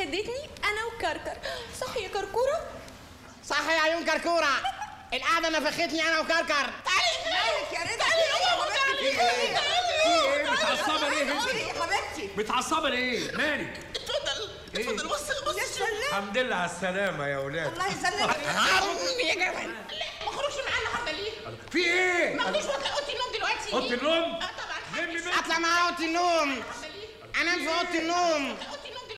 خدتني انا وكركر صح يا كركوره صح يا عيون كركوره القعده نفختني انا وكركر مالك يا رضا في ايه يا حبيبتي في ايه؟ متعصبه ليه انت ايه يا حبيبتي متعصبه ليه مالك اتفضل إيه؟ اتفضل بص بص يا سلام الحمد لله على السلامة يا ولاد الله يسلمك هارون يا جمال لا ما خرجش معانا النهارده ليه؟ في ايه ما خدوش وقت اوضه النوم دلوقتي اوضه النوم اه طبعا لمي بقى اطلع مع اوضه النوم انام في اوضه النوم آه،